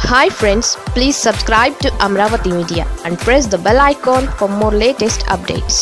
hi friends please subscribe to Amaravati media and press the bell icon for more latest updates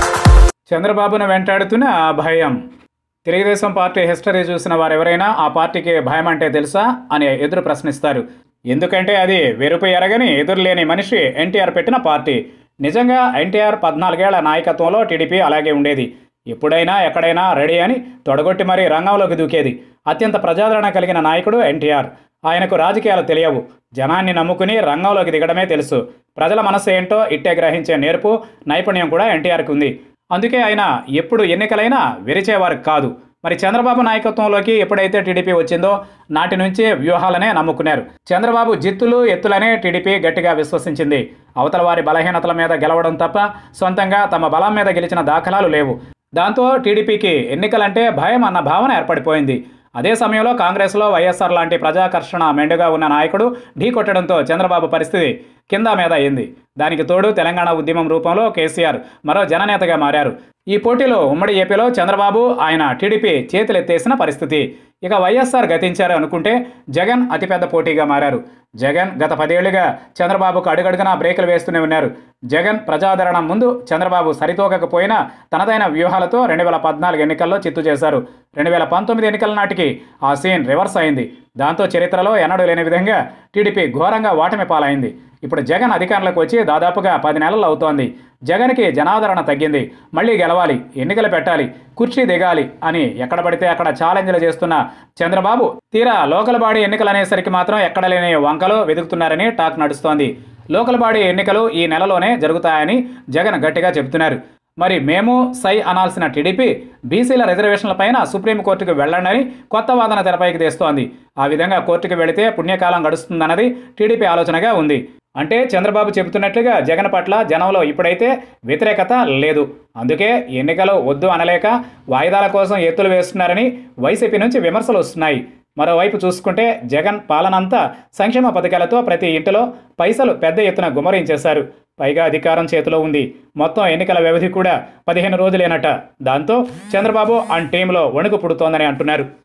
చంద్రబాబును వెంటాడుతున్న ఆ భయం Telugu Desam party history చూసిన వారెవరైనా ఆ పార్టీకి భయం అంటే తెలుసా అని ఎదురు ప్రశ్నిస్తారు ఎందుకంటే అది వెరుపు ఎరగని ఎదురులేని మనిషి ఎన్టీఆర్ పెట్టిన పార్టీ నిజంగా ఎన్టీఆర్ పద్నాలుగేళ్ల నాయకత్వంలో టీడీపీ అలాగే ఉండేది ఎప్పుడైనా ఎక్కడైనా రెడీ అని తొడగొట్టి మరీ రంగంలోకి దూకేది అత్యంత ప్రజాదరణ కలిగిన నాయకుడు ఎన్టీఆర్ ఆయనకు రాజకీయాలు తెలియవు జనాన్ని నమ్ముకుని రంగంలోకి దిగడమే తెలుసు ప్రజల మనసు ఏంటో ఇట్టే గ్రహించే నేర్పు నైపుణ్యం కూడా ఎన్టీఆర్కి ఉంది అందుకే ఆయన ఎప్పుడు ఎన్నికలైనా విరిచేవారు కాదు మరి చంద్రబాబు నాయకత్వంలోకి ఎప్పుడైతే టీడీపీ వచ్చిందో నాటి నుంచి వ్యూహాలనే నమ్ముకున్నారు చంద్రబాబు జిత్తులు ఎత్తులనే టీడీపీ గట్టిగా విశ్వసించింది అవతల వారి బలహీనతల మీద గెలవడం తప్ప సొంతంగా తమ బలం మీద గెలిచిన దాఖలాలు లేవు దాంతో టీడీపీకి ఎన్నికలంటే భయం అన్న భావన ఏర్పడిపోయింది అదే సమయంలో కాంగ్రెస్లో వైఎస్ఆర్ లాంటి ప్రజాకర్షణ మెండుగా ఉన్న నాయకుడు ఢీ కొట్టడంతో చంద్రబాబు పరిస్థితి కింద మీద అయింది దానికి తోడు తెలంగాణ ఉద్యమం రూపంలో కేసీఆర్ మరో జననేతగా మారారు ఈ పోటీలో ఉమ్మడి ఏపీలో చంద్రబాబు ఆయన టీడీపీ చేతులెత్తేసిన పరిస్థితి ఇక వైఎస్ఆర్ గతించారు అనుకుంటే జగన్ అతిపెద్ద పోటీగా మారారు జగన్ గత పదేళ్లుగా చంద్రబాబుకు అడుగడుగునా బ్రేకులు వేస్తూనే ఉన్నారు జగన్ ప్రజాదరణ ముందు చంద్రబాబు సరితూగకపోయినా తనదైన వ్యూహాలతో రెండు వేల పద్నాలుగు ఎన్నికల్లో చిత్తు చేశారు రెండు వేల పంతొమ్మిది ఎన్నికల నాటికి ఆ సీన్ రివర్స్ అయింది దాంతో చరిత్రలో ఎన్నడూ లేని విధంగా టీడీపీ ఘోరంగా ఓటమి పాలైంది ఇప్పుడు జగన్ అధికారంలోకి వచ్చి దాదాపుగా పది నెలలు అవుతోంది జగన్కి జనాదరణ తగ్గింది మళ్ళీ గెలవాలి ఎన్నికలు పెట్టాలి కుర్చీ దిగాలి అని ఎక్కడ పడితే అక్కడ ఛాలెంజ్లు చేస్తున్న చంద్రబాబు తీరా లోకల్ బాడీ ఎన్నికలు అనేసరికి మాత్రం ఎక్కడ లేని వంకలు వెతుకుతున్నారని టాక్ నడుస్తోంది లోకల్ బాడీ ఎన్నికలు ఈ నెలలోనే జరుగుతాయని జగన్ గట్టిగా చెబుతున్నారు మరి మేము సై అనాల్సిన టీడీపీ బీసీల రిజర్వేషన్లపైన సుప్రీంకోర్టుకు వెళ్ళండి కొత్త వాదన తెరపైకి తెస్తోంది ఆ విధంగా కోర్టుకు వెళితే పుణ్యకాలం గడుస్తుందన్నది టీడీపీ ఆలోచనగా ఉంది అంటే చంద్రబాబు చెబుతున్నట్లుగా జగన్ పట్ల జనంలో ఇప్పుడైతే వ్యతిరేకత లేదు అందుకే ఎన్నికలు వద్దు అనలేక వాయిదాల కోసం ఎత్తులు వేస్తున్నారని వైసీపీ నుంచి విమర్శలు వస్తున్నాయి మరోవైపు చూసుకుంటే జగన్ పాలనంతా సంక్షేమ పథకాలతో ప్రతి ఇంటిలో పైసలు పెద్ద ఎత్తున గుమరించేశారు పైగా అధికారం చేతిలో ఉంది మొత్తం ఎన్నికల వ్యవధి కూడా పదిహేను రోజులేనట దాంతో చంద్రబాబు అండ్ టీంలో వణుకు పుడుతోందని అంటున్నారు